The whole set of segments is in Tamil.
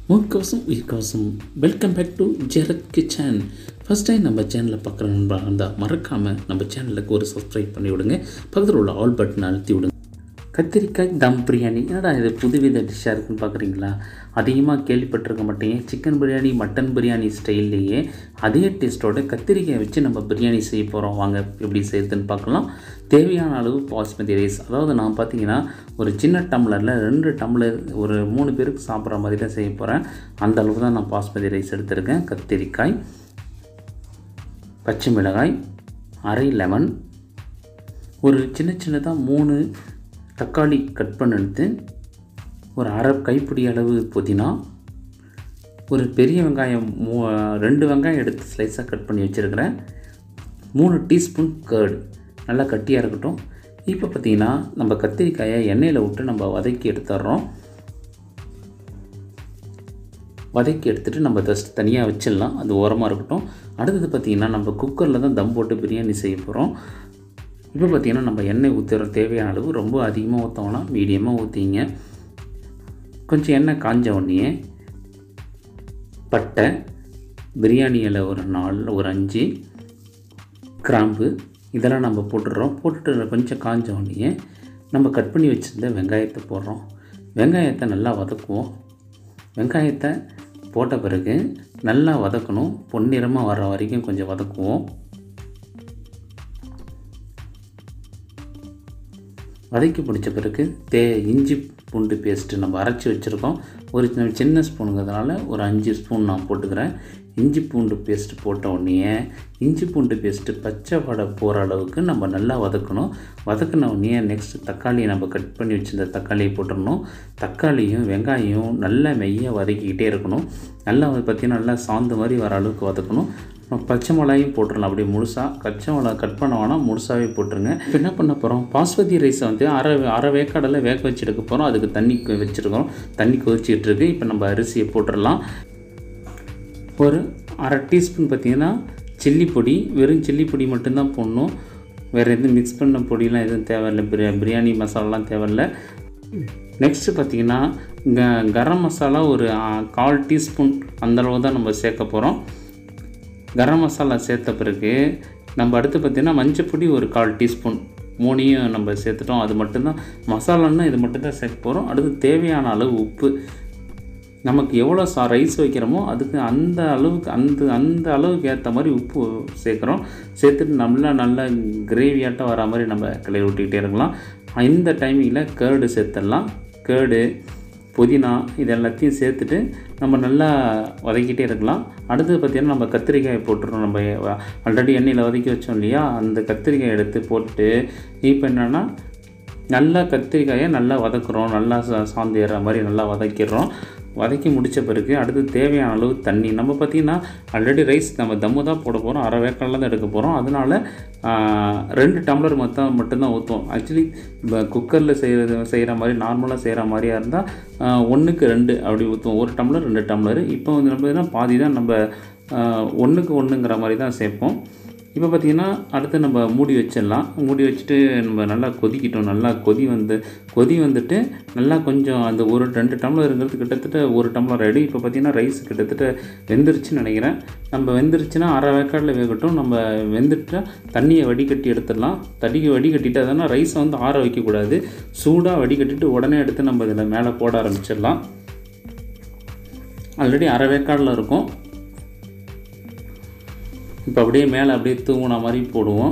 முகக்கவசம் உயிர்கவசம் welcome back to Jerath kitchen first time நம்ம சேனலை பார்க்குற நண்பராக இருந்தால் மறக்காமல் நம்ம சேனலுக்கு ஒரு சப்ஸ்கிரைப் பண்ணி விடுங்க பக்கத்தில் உள்ள ஆல் பட்டன் அழுத்தி விடுங்க கத்திரிக்காய் தம் பிரியாணி என்னடா இது புதுவித டிஷ்ஷாக இருக்குன்னு பார்க்குறீங்களா அதிகமாக கேள்விப்பட்டிருக்க மாட்டீங்க சிக்கன் பிரியாணி மட்டன் பிரியாணி ஸ்டைல்லையே அதே டேஸ்ட்டோட கத்திரிக்காய் வச்சு நம்ம பிரியாணி செய்ய போகிறோம் வாங்க எப்படி செய்யுதுன்னு பார்க்கலாம் தேவையான அளவு பாஸ்மதி ரைஸ் அதாவது நான் பார்த்தீங்கன்னா ஒரு சின்ன டம்ளரில் ரெண்டு டம்ளர் ஒரு மூணு பேருக்கு சாப்பிட்ற மாதிரி தான் செய்ய போகிறேன் அந்த அளவு தான் நான் பாஸ்மதி ரைஸ் எடுத்திருக்கேன் கத்திரிக்காய் பச்சை மிளகாய் அரை லெமன் ஒரு சின்ன சின்னதாக மூணு தக்காளி கட் பண்ணி எடுத்து ஒரு அரை கைப்பிடி அளவு புதினா ஒரு பெரிய வெங்காயம் மூ ரெண்டு வெங்காயம் எடுத்து ஸ்லைஸாக கட் பண்ணி வச்சுருக்கிறேன் மூணு டீஸ்பூன் கேர்டு நல்லா கட்டியாக இருக்கட்டும் இப்போ பார்த்திங்கன்னா நம்ம கத்திரிக்காயை எண்ணெயில் விட்டு நம்ம வதக்கி எடுத்துட்றோம் வதக்கி எடுத்துகிட்டு நம்ம ஜஸ்ட் தனியாக வச்சிடலாம் அது ஓரமாக இருக்கட்டும் அடுத்தது பார்த்திங்கன்னா நம்ம குக்கரில் தான் தம் போட்டு பிரியாணி செய்ய போகிறோம் இப்போ பார்த்திங்கன்னா நம்ம எண்ணெய் ஊற்றுற தேவையான அளவு ரொம்ப அதிகமாக ஊற்றோம்னா மீடியமாக ஊற்றிங்க கொஞ்சம் எண்ணெய் காஞ்ச உடனே பட்டை பிரியாணி இலை ஒரு நாலு ஒரு அஞ்சு கிராம்பு இதெல்லாம் நம்ம போட்டுடுறோம் போட்டுட்டு கொஞ்சம் காஞ்ச உடனே நம்ம கட் பண்ணி வச்சுருந்த வெங்காயத்தை போடுறோம் வெங்காயத்தை நல்லா வதக்குவோம் வெங்காயத்தை போட்ட பிறகு நல்லா வதக்கணும் பொன்னிறமாக வர்ற வரைக்கும் கொஞ்சம் வதக்குவோம் வதக்கி பிடிச்ச பிறகு தே இஞ்சி பூண்டு பேஸ்ட்டு நம்ம அரைச்சி வச்சுருக்கோம் ஒரு சின்ன சின்ன ஸ்பூனுங்கிறதுனால ஒரு அஞ்சு ஸ்பூன் நான் போட்டுக்கிறேன் இஞ்சி பூண்டு பேஸ்ட்டு போட்ட உடனே இஞ்சி பூண்டு பேஸ்ட்டு பச்சை வடை போகிற அளவுக்கு நம்ம நல்லா வதக்கணும் வதக்கின உடனே நெக்ஸ்ட்டு தக்காளியை நம்ம கட் பண்ணி வச்சுருந்த தக்காளியை போட்டுடணும் தக்காளியும் வெங்காயம் நல்லா மெய்யாக வதக்கிக்கிட்டே இருக்கணும் நல்லா பார்த்திங்கன்னா நல்லா சாந்து மாதிரி வர அளவுக்கு வதக்கணும் பச்சை மிளகாயும் போட்டுடலாம் அப்படியே முழுசாக பச்சை மிளகா கட் பண்ண வேணாம் முழுசாகவே போட்டுருங்க இப்போ என்ன பண்ண போகிறோம் பாஸ்மதி ரைஸை வந்து அரை அரை வேக்காடில் வேக வச்சு எடுக்க போகிறோம் அதுக்கு தண்ணி வச்சுருக்கோம் தண்ணி கொதிச்சிட்டு இருக்கு இப்போ நம்ம அரிசியை போட்டுடலாம் ஒரு அரை டீஸ்பூன் பார்த்திங்கன்னா சில்லி பொடி வெறும் சில்லி பொடி மட்டும்தான் போடணும் வேறு எதுவும் மிக்ஸ் பண்ண பொடியெலாம் எதுவும் தேவையில்லை பிரியா பிரியாணி மசாலாலாம் தேவையில்லை நெக்ஸ்ட்டு பார்த்திங்கன்னா க கரம் மசாலா ஒரு கால் டீஸ்பூன் அந்தளவு தான் நம்ம சேர்க்க போகிறோம் கரம் மசாலா சேர்த்த பிறகு நம்ம அடுத்து பார்த்திங்கன்னா மஞ்சப்பொடி ஒரு கால் டீஸ்பூன் மூணையும் நம்ம சேர்த்துட்டோம் அது மட்டும்தான் மசாலான்னா இது மட்டும்தான் சேர்க்க போகிறோம் அடுத்து தேவையான அளவு உப்பு நமக்கு எவ்வளோ சா ரைஸ் வைக்கிறோமோ அதுக்கு அந்த அளவுக்கு அந்த அந்த அளவுக்கு ஏற்ற மாதிரி உப்பு சேர்க்குறோம் சேர்த்துட்டு நல்லா நல்லா கிரேவியாட்டம் வர மாதிரி நம்ம கிளறி விட்டுக்கிட்டே இருக்கலாம் இந்த டைமிங்கில் கேர்டு சேர்த்துடலாம் கேர்டு புதினா இது எல்லாத்தையும் சேர்த்துட்டு நம்ம நல்லா வதக்கிட்டே இருக்கலாம் அடுத்தது பார்த்திங்கன்னா நம்ம கத்திரிக்காயை போட்டுருவோம் நம்ம ஆல்ரெடி எண்ணெயில் வதக்கி வச்சோம் இல்லையா அந்த கத்திரிக்காயை எடுத்து போட்டு இப்போ என்னென்னா நல்லா கத்திரிக்காயை நல்லா வதக்குறோம் நல்லா சாந்து ஏறுற மாதிரி நல்லா வதக்கிடுறோம் வதக்கி முடித்த பிறகு அடுத்து தேவையான அளவு தண்ணி நம்ம பார்த்திங்கன்னா ஆல்ரெடி ரைஸ் நம்ம தம்மு தான் போட போகிறோம் அரை வேக்காடில் தான் எடுக்க போகிறோம் அதனால் ரெண்டு டம்ளர் மொத்தம் மட்டும்தான் ஊற்றுவோம் ஆக்சுவலி இப்போ குக்கரில் செய்கிறது செய்கிற மாதிரி நார்மலாக செய்கிற மாதிரியாக இருந்தால் ஒன்றுக்கு ரெண்டு அப்படி ஊற்றுவோம் ஒரு டம்ளர் ரெண்டு டம்ளர் இப்போ வந்து நம்ம பாதி தான் நம்ம ஒன்றுக்கு ஒன்றுங்கிற மாதிரி தான் சேர்ப்போம் இப்போ பார்த்திங்கன்னா அடுத்து நம்ம மூடி வச்சிடலாம் மூடி வச்சுட்டு நம்ம நல்லா கொதிக்கிட்டோம் நல்லா கொதி வந்து கொதி வந்துட்டு நல்லா கொஞ்சம் அந்த ஒரு ரெண்டு டம்ளருங்கிறது கிட்டத்தட்ட ஒரு டம்ளர் ரெடி இப்போ பார்த்திங்கன்னா ரைஸ் கிட்டத்தட்ட வெந்துருச்சுன்னு நினைக்கிறேன் நம்ம வெந்துருச்சுன்னா அரை வேக்காடில் வேகட்டும் நம்ம வெந்துட்டா தண்ணியை வடிகட்டி எடுத்துடலாம் தண்ணியை வடிகட்டிட்டு அதனால் ரைஸை வந்து ஆற வைக்கக்கூடாது சூடாக வடிகட்டிட்டு உடனே எடுத்து நம்ம இதில் மேலே போட ஆரம்பிச்சிடலாம் ஆல்ரெடி அரை வேக்காடில் இருக்கும் இப்போ அப்படியே மேலே அப்படியே தூங்கின மாதிரி போடுவோம்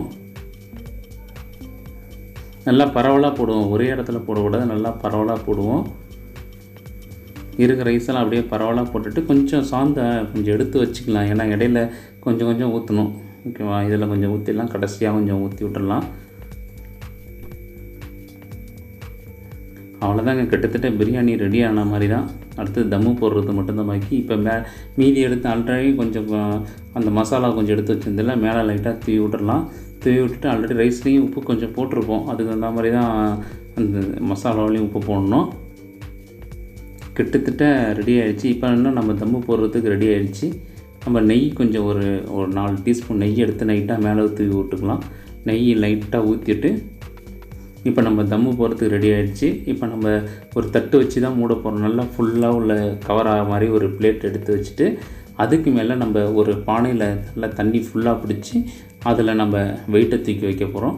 நல்லா பரவலாக போடுவோம் ஒரே இடத்துல போடக்கூடாது நல்லா பரவலாக போடுவோம் இருக்கிற ரைஸெல்லாம் அப்படியே பரவலாக போட்டுட்டு கொஞ்சம் சாந்த கொஞ்சம் எடுத்து வச்சுக்கலாம் ஏன்னா இடையில கொஞ்சம் கொஞ்சம் ஊற்றணும் ஓகேவா இதில் கொஞ்சம் ஊற்றிடலாம் கடைசியாக கொஞ்சம் ஊற்றி விட்டுடலாம் அவ்வளோதாங்க கிட்டத்தட்ட பிரியாணி ரெடி ஆன மாதிரி தான் அடுத்து தம்மு போடுறது மட்டும்தான் பாக்கி இப்போ மே மீதி எடுத்து ஆல்ரெடி கொஞ்சம் அந்த மசாலா கொஞ்சம் எடுத்து வச்சிருந்தில்ல மேலே லைட்டாக தூவி விட்டுறலாம் தூவி விட்டுட்டு ஆல்ரெடி ரைஸ்லேயும் உப்பு கொஞ்சம் போட்டிருப்போம் அதுக்கு அந்த மாதிரி தான் அந்த மசாலாவிலையும் உப்பு போடணும் கிட்டத்தட்ட ரெடி ஆகிடுச்சு இப்போ இன்னும் நம்ம தம்மு போடுறதுக்கு ரெடி ஆகிடுச்சு நம்ம நெய் கொஞ்சம் ஒரு ஒரு நாலு டீஸ்பூன் நெய் எடுத்து நைட்டாக மேலே தூவி விட்டுக்கலாம் நெய் லைட்டாக ஊற்றிட்டு இப்போ நம்ம தம்மு போகிறதுக்கு ரெடி ஆகிடுச்சு இப்போ நம்ம ஒரு தட்டு வச்சு தான் மூட போகிறோம் நல்லா ஃபுல்லாக உள்ள கவர் ஆகிற மாதிரி ஒரு பிளேட் எடுத்து வச்சுட்டு அதுக்கு மேலே நம்ம ஒரு பானையில் நல்லா தண்ணி ஃபுல்லாக பிடிச்சி அதில் நம்ம வெயிட்டை தூக்கி வைக்க போகிறோம்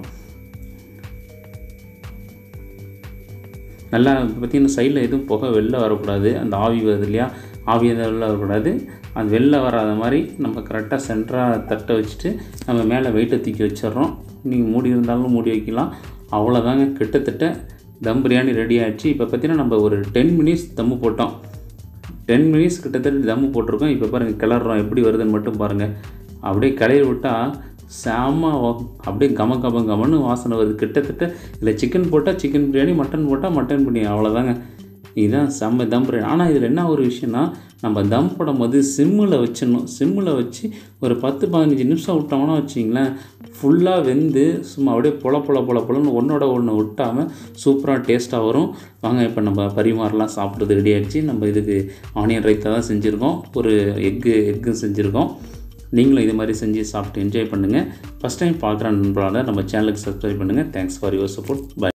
நல்லா பார்த்திங்கன்னா சைடில் எதுவும் புகை வெளில வரக்கூடாது அந்த ஆவி வருது இல்லையா ஆவி எதுவும் வெளில வரக்கூடாது அது வெளில வராத மாதிரி நம்ம கரெக்டாக சென்டராக தட்டை வச்சுட்டு நம்ம மேலே வெயிட்டை தூக்கி வச்சிடுறோம் நீங்கள் மூடி இருந்தாலும் மூடி வைக்கலாம் அவ்வளோதாங்க கிட்டத்தட்ட தம் பிரியாணி ரெடி ஆகிடுச்சு இப்போ பார்த்தீங்கன்னா நம்ம ஒரு டென் மினிட்ஸ் தம்மு போட்டோம் டென் மினிட்ஸ் கிட்டத்தட்ட தம்மு போட்டிருக்கோம் இப்போ பாருங்கள் கிளறோம் எப்படி வருதுன்னு மட்டும் பாருங்கள் அப்படியே கிளைய விட்டால் செம்ம வா- அப்படியே கம கம கமன்னு வாசனை வருது கிட்டத்தட்ட இதில் சிக்கன் போட்டால் சிக்கன் பிரியாணி மட்டன் போட்டால் மட்டன் பிரியாணி அவ்வளோதாங்க இதுதான் செம்ம தம் பிரியாணி ஆனால் இதில் என்ன ஒரு விஷயம்னா நம்ம தம் போடும்போது சிம்மில் வச்சிடணும் சிம்மில் வச்சு ஒரு பத்து பதினஞ்சு நிமிஷம் விட்டோம்னா வச்சிங்களேன் ஃபுல்லாக வெந்து சும்மா அப்படியே பொல பொல பொல பொலன்னு ஒன்றோட ஒன்று விட்டாமல் சூப்பராக டேஸ்ட்டாக வரும் வாங்க இப்போ நம்ம பரிமாறலாம் சாப்பிட்றது ரெடி ஆகிடுச்சு நம்ம இதுக்கு ஆனியன் ரைத்தா தான் செஞ்சுருக்கோம் ஒரு எக்கு எக்கும் செஞ்சுருக்கோம் நீங்களும் இது மாதிரி செஞ்சு சாப்பிட்டு என்ஜாய் பண்ணுங்கள் ஃபஸ்ட் டைம் பார்க்குற நண்பரால் நம்ம சேனலுக்கு சப்ஸ்கிரைப் பண்ணுங்கள் thanks for your support by